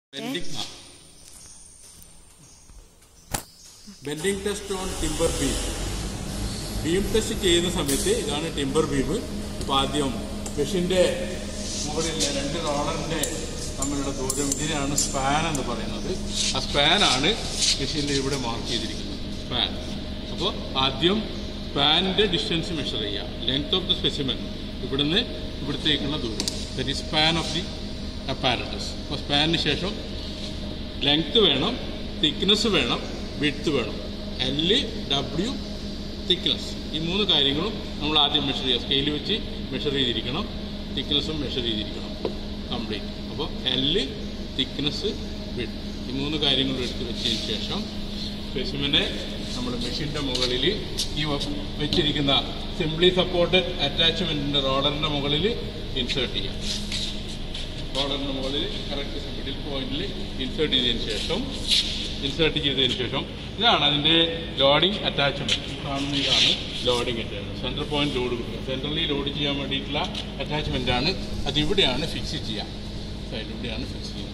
bending ആ bending test on timber beam beam test ചെയ്യുന്ന സമയത്ത് ഇതാണ് ടിമ്പർ ബീം ഇപ്പൊ ആദ്യം മെഷീന്റെ മുകളിൽ രണ്ട് റോളറിന്റെ തമ്മിലുള്ള ദൂരം ഇതിനാണ് സ്പാൻ എന്ന് പറയുന്നത് ആ സ്പാൻ ആണ് മെഷീനിൽ ഇവിടെ മാർക്ക് ചെയ്തിരിക്കുന്നത് സ്പാൻ അപ്പോൾ ആദ്യം സ്പാനിന്റെ ഡിസ്റ്റൻസ് മെഷർ ചെയ്യുക ലെങ്ത് ഓഫ് ദി സ്പെസിമെൻ ഇവിടുന്ന് ഇവിടത്തേക്കുള്ള ദൂരം ദറ്റ് ഈ സ്പാൻ ഓഫ് ദി അപ്പാരറ്റസ് അപ്പോൾ സ്പാനിന് ശേഷം ലെങ്ത് വേണം തിക്നെസ് വേണം വിഡ്ത്ത് വേണം എല് ഡബ്ല്യു തിക്നെസ് ഈ മൂന്ന് കാര്യങ്ങളും നമ്മൾ ആദ്യം മെഷർ ചെയ്യുക സ്കെയിൽ വെച്ച് മെഷർ ചെയ്തിരിക്കണം തിക്നെസ്സും മെഷർ ചെയ്തിരിക്കണം കംപ്ലീറ്റ് അപ്പോൾ എല് തിക്നെസ് വിഡ്ത്ത് ഈ മൂന്ന് കാര്യങ്ങളും എടുത്ത് വെച്ചതിന് ശേഷം സ്പെസിമെനെ നമ്മൾ മെഷീൻ്റെ മുകളിൽ ഈ വ- വെച്ചിരിക്കുന്ന സിംപ്ലി സപ്പോർട്ടഡ് അറ്റാച്ച്മെൻറ്റിൻ്റെ റോഡറിൻ്റെ മുകളിൽ ഇൻസേർട്ട് ചെയ്യാം റോളറിന് മുകളിൽ കറക്റ്റ് മിഡിൽ പോയിന്റിൽ ഇൻസേർട്ട് ചെയ്തതിന് ശേഷം ഇൻസേർട്ട് ചെയ്തതിന് ശേഷം ഇതാണ് അതിൻ്റെ ലോഡിംഗ് അറ്റാച്ച്മെന്റ് കാണുന്ന ഇതാണ് loading attachment central point load കൊടുക്കുക സെൻട്രലി ലോഡ് ചെയ്യാൻ വേണ്ടിയിട്ടുള്ള അറ്റാച്ച്മെന്റ് ആണ് അത് ഇവിടെയാണ് ഫിക്സ് ചെയ്യുക സൈഡ് ഇവിടെയാണ് ഫിക്സ് ചെയ്യുന്നത്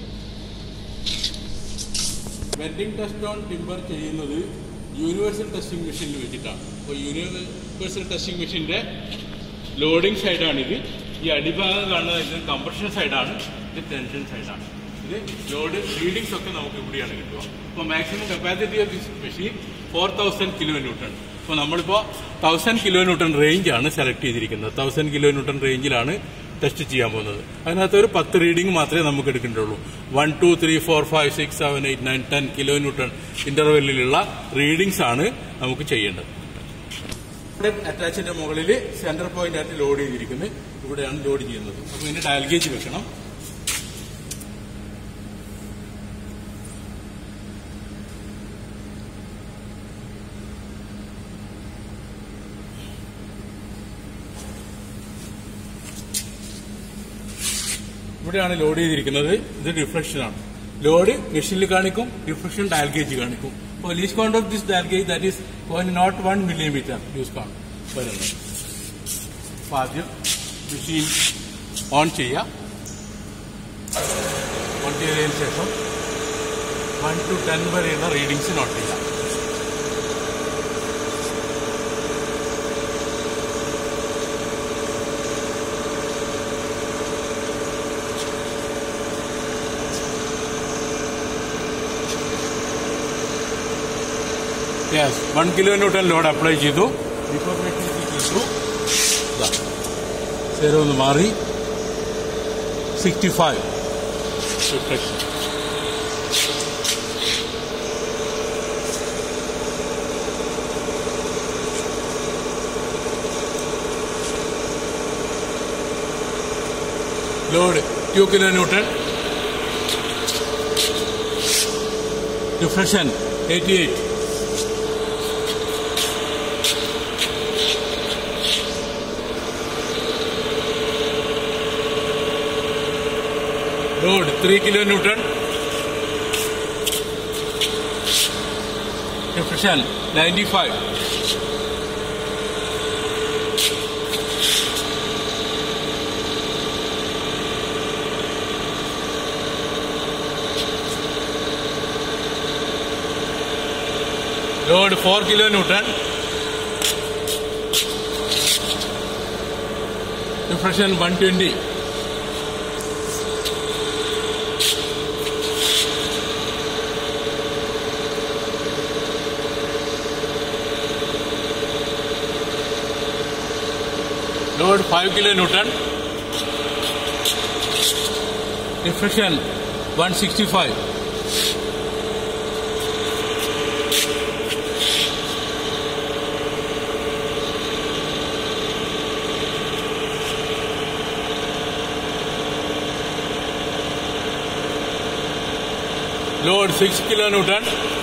വെൻഡിങ് ടെസ്റ്റ് ഓൺ ടിമ്പർ ചെയ്യുന്നത് യൂണിവേഴ്സൽ ടെസ്റ്റിംഗ് മെഷീനിൽ വെച്ചിട്ടാണ് അപ്പോൾ യൂണിവേഴ്സൽ ടെസ്റ്റിംഗ് മെഷീൻ്റെ ലോഡിംഗ് സൈഡാണിത് ഈ അടിഭാഗം കാണുന്നത് ഇത് കംപ്രഷൻ സൈഡാണ് ഇത് ടെൻഷൻ സൈഡാണ് ഇത് ലോഡ് റീഡിങ്സ് ഒക്കെ നമുക്ക് ഇവിടെയാണ് കിട്ടുക അപ്പോൾ maximum capacity of this machine four thousand kilo newton അപ്പോൾ നമ്മളിപ്പോൾ തൗസൻഡ് കിലോ ന്യൂട്ടൺ റേഞ്ചാണ് സെലക്ട് ചെയ്തിരിക്കുന്നത് തൗസൻഡ് കിലോ ന്യൂട്ടൺ റേഞ്ചിലാണ് ടെസ്റ്റ് ചെയ്യാൻ പോകുന്നത് അതിനകത്ത് ഒരു പത്ത് റീഡിംഗ് മാത്രമേ നമുക്ക് എടുക്കേണ്ടുള്ളൂ one two three four five six seven eight nine ten kilo newton ഇന്റർവെല്ലിലുള്ള റീഡിങ്സ് ആണ് നമുക്ക് ചെയ്യേണ്ടത് അറ്റാച്ചിന്റെ മുകളിൽ സെന്റർ പോയിന്റ് ആയിട്ട് ലോഡ് ചെയ്തിരിക്കുന്നത് ഇവിടെയാണ് ലോഡ് ചെയ്യുന്നത് അപ്പൊ ഇതിന് ഡയൽ ഗേജ് വെക്കണം ഇവിടെയാണ് ലോഡ് ചെയ്തിരിക്കുന്നത് ഇത് റിഫ്ലക്ഷൻ ആണ് ലോഡ് മെഷീനിൽ കാണിക്കും റിഫ്ലക്ഷൻ ഡയൽ ഗേജ് കാണിക്കും അപ്പോൾ least count of this dial gauge that is point nought one millimetre least count വരുന്നത് അപ്പോൾ ആദ്യം മെഷീൻ ഓൺ ചെയ്യാം ഓൺ ചെയ്തതിന് ശേഷം വൺ ടു ടെൻ വരെയുള്ള റീഡിങ്സ് നോട്ട് ചെയ്യാം yes one kilo newton load apply ചെയ്തു ഇൻഫർമേഷൻ ചെയ്തു സീറോ ഒന്ന് മാറി sixty five reflection load two kilo newton reflection eighty eight load 3 kilo newton diffusion 95 load 4 kilo newton diffusion 120 load 5 kilo newton diffusion 165 load 6 kilo newton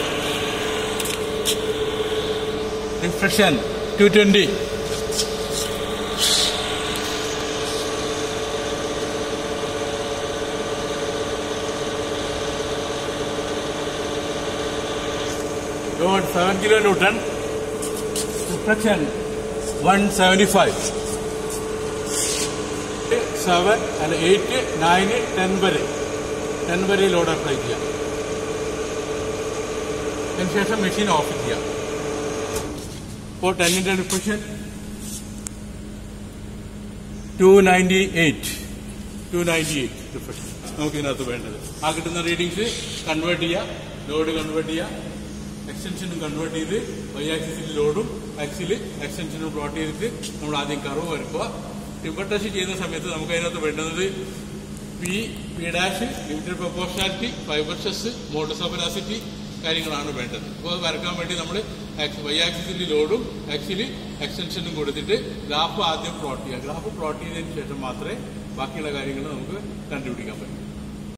diffusion 220 load 7 kilo newton reflection 175 seven അല്ല eight nine ten വരെ ten വരെ load apply ചെയ്യാം അതിനുശേഷം machine off ചെയ്യാം ഇപ്പോൾ ടെന്നിന്റെ deflection two ninety eight two ninety eight deflection നമുക്ക് ഇതിനകത്ത് വേണ്ടത് ആ കിട്ടുന്ന റീഡിങ്സ് കൺവേർട്ട് ചെയ്യുക ലോഡ് കൺവേർട്ട് ചെയ്യുക എക്സ്റ്റൻഷനും കൺവേർട്ട് ചെയ്ത് വൈ ആക്സിസിൽ ലോഡും ആക്സിൽ എക്സ്റ്റൻഷനും പ്ലോട്ട് ചെയ്തിട്ട് നമ്മൾ ആദ്യം കർവ് വരക്കുക ടിമ്പർ ടച്ച് ചെയ്യുന്ന സമയത്ത് നമുക്ക് അതിനകത്ത് വേണ്ടുന്നത് P P dash limited proportionality fibre stress modulus of velocity കാര്യങ്ങളാണ് വേണ്ടത് അപ്പോൾ അത് വരക്കാൻ വേണ്ടി നമ്മൾ വൈ ആക്സിസിൽ ലോഡും ആക്സിൽ എക്സ്റ്റൻഷനും കൊടുത്തിട്ട് ഗ്രാഫ് ആദ്യം പ്ലോട്ട് ചെയ്യുക ഗ്രാഫ് പ്ലോട്ട് ചെയ്തതിന് ശേഷം മാത്രമേ ബാക്കിയുള്ള കാര്യങ്ങൾ നമുക്ക് കണ്ടുപിടിക്കാൻ പറ്റൂ